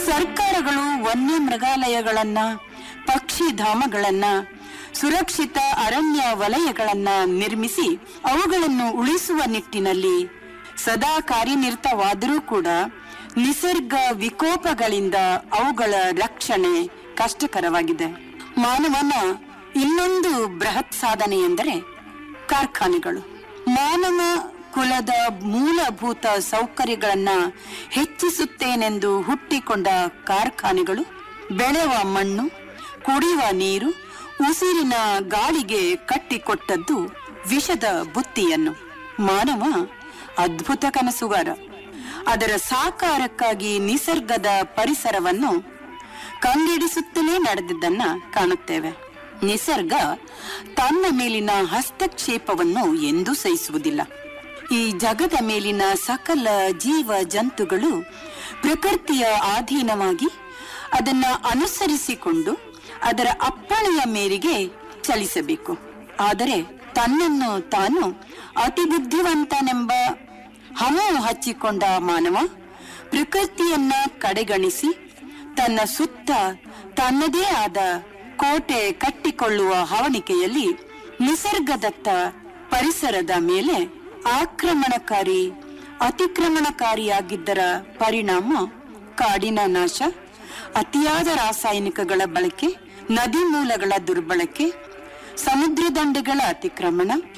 ಸರ್ಕಾರಗಳು ವನ್ಯ ಮೃಗಾಲಯಗಳನ್ನ ಪಕ್ಷಿಧಾಮಗಳನ್ನ ಸುರಕ್ಷಿತ ಅರಣ್ಯ ವಲಯಗಳನ್ನ ನಿರ್ಮಿಸಿ ಅವುಗಳನ್ನು ಉಳಿಸುವ ನಿಟ್ಟಿನಲ್ಲಿ ಸದಾ ಕಾರ್ಯನಿರತವಾದರೂ ಕೂಡ ನಿಸರ್ಗ ವಿಕೋಪಗಳಿಂದ ಅವುಗಳ ರಕ್ಷಣೆ ಕಷ್ಟಕರವಾಗಿದೆ ಮಾನವನ ಇನ್ನೊಂದು ಬೃಹತ್ ಸಾಧನೆ ಎಂದರೆ ಕಾರ್ಖಾನೆಗಳು ಮಾನವ ಕುಲದ ಮೂಲಭೂತ ಸೌಕರ್ಯಗಳನ್ನ ಹೆಚ್ಚಿಸುತ್ತೇನೆಂದು ಹುಟ್ಟಿಕೊಂಡ ಕಾರ್ಖಾನೆಗಳು ಬೆಳೆವ ಮಣ್ಣು ಕುಡಿಯುವ ನೀರು ಉಸಿರಿನ ಗಾಳಿಗೆ ಕಟ್ಟಿಕೊಟ್ಟದ್ದು ವಿಷದ ಬುತ್ತಿಯನ್ನು ಮಾನವ ಅದ್ಭುತ ಕನಸುಗಾರ ಅದರ ಸಾಕಾರಕ್ಕಾಗಿ ನಿಸರ್ಗದ ಪರಿಸರವನ್ನು ಕಂಗೆಡಿಸುತ್ತಲೇ ನಡೆದಿದ್ದನ್ನ ಕಾಣುತ್ತೇವೆ ನಿಸರ್ಗ ತನ್ನ ಮೇಲಿನ ಹಸ್ತಕ್ಷೇಪವನ್ನು ಎಂದೂ ಸಹಿಸುವುದಿಲ್ಲ ಈ ಜಗದ ಮೇಲಿನ ಸಕಲ ಜೀವ ಜಂತುಗಳು ಪ್ರಕೃತಿಯ ಅಧೀನವಾಗಿ ಅದನ್ನ ಅನುಸರಿಸಿಕೊಂಡು ಅದರ ಅಪ್ಪಣೆಯ ಮೇರೆಗೆ ಚಲಿಸಬೇಕು ಆದರೆ ತನ್ನನ್ನು ತಾನು ಅತಿ ಬುದ್ಧಿವಂತನೆಂಬ ಹಮು ಹಚ್ಚಿಕೊಂಡ ಮಾನವ ಪ್ರಕೃತಿಯನ್ನ ಕಡೆಗಣಿಸಿ ತನ್ನ ಸುತ್ತ ತನ್ನದೇ ಆದ ಕೋಟೆ ಕಟ್ಟಿಕೊಳ್ಳುವ ಹವಣಿಕೆಯಲ್ಲಿ ನಿಸರ್ಗದತ್ತ ಪರಿಸರದ ಮೇಲೆ ಆಕ್ರಮಣಕಾರಿ ಅತಿಕ್ರಮಣಕಾರಿಯಾಗಿದ್ದರ ಪರಿಣಾಮ ಕಾಡಿನ ನಾಶ ಅತಿಯಾದ ರಾಸಾಯನಿಕಗಳ ಬಳಕೆ ನದಿ ಮೂಲಗಳ ದುರ್ಬಳಕೆ ಸಮುದ್ರ ದಂಡೆಗಳ ಅತಿಕ್ರಮಣ